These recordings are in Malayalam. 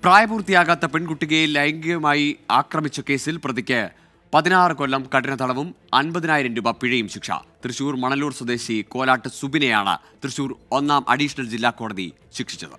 പ്രായപൂർത്തിയാകാത്ത പെൺകുട്ടിയെ ലൈംഗികമായി ആക്രമിച്ച കേസിൽ പ്രതിക്ക് പതിനാറ് കൊല്ലം കഠിന തടവും അൻപതിനായിരം രൂപ പിഴയും ശിക്ഷ തൃശൂർ മണലൂർ സ്വദേശി കോലാട്ട് സുബിനെയാണ് തൃശൂർ ഒന്നാം അഡീഷണൽ ജില്ലാ കോടതി ശിക്ഷിച്ചത്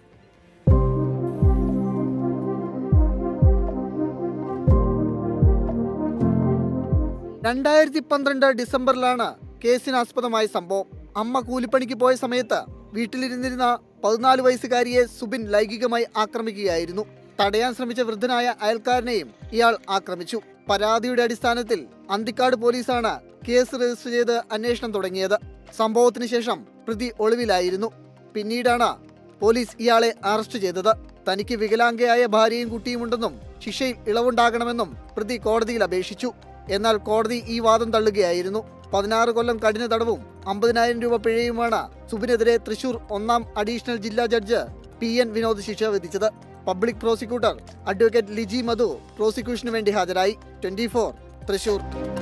രണ്ടായിരത്തി പന്ത്രണ്ട് ഡിസംബറിലാണ് കേസിനാസ്പദമായ സംഭവം അമ്മ കൂലിപ്പണിക്ക് പോയ സമയത്ത് വീട്ടിലിരുന്നിരുന്ന പതിനാല് വയസ്സുകാരിയെ സുബിൻ ലൈംഗികമായി ആക്രമിക്കുകയായിരുന്നു തടയാൻ ശ്രമിച്ച വൃദ്ധനായ അയൽക്കാരനെയും ഇയാൾ ആക്രമിച്ചു പരാതിയുടെ അടിസ്ഥാനത്തിൽ അന്തിക്കാട് പോലീസാണ് കേസ് രജിസ്റ്റർ ചെയ്ത് അന്വേഷണം തുടങ്ങിയത് സംഭവത്തിന് ശേഷം പ്രതി ഒളിവിലായിരുന്നു പിന്നീടാണ് പോലീസ് ഇയാളെ അറസ്റ്റ് ചെയ്തത് തനിക്ക് വികലാംഗയായ ഭാര്യയും കുട്ടിയുമുണ്ടെന്നും ശിക്ഷയിൽ ഇളവുണ്ടാകണമെന്നും പ്രതി കോടതിയിൽ അപേക്ഷിച്ചു എന്നാൽ കോടതി ഈ വാദം തള്ളുകയായിരുന്നു പതിനാറ് കൊല്ലം കഠിന തടവും അമ്പതിനായിരം രൂപ പിഴയുമാണ് സുബിനെതിരെ തൃശൂർ ഒന്നാം അഡീഷണൽ ജില്ലാ ജഡ്ജ് പി എൻ വിനോദ് ശിക്ഷ വിധിച്ചത് public prosecutor advocate Liji Madhu പ്രോസിക്യൂഷന് വേണ്ടി ഹാജരായി ട്വന്റി തൃശൂർ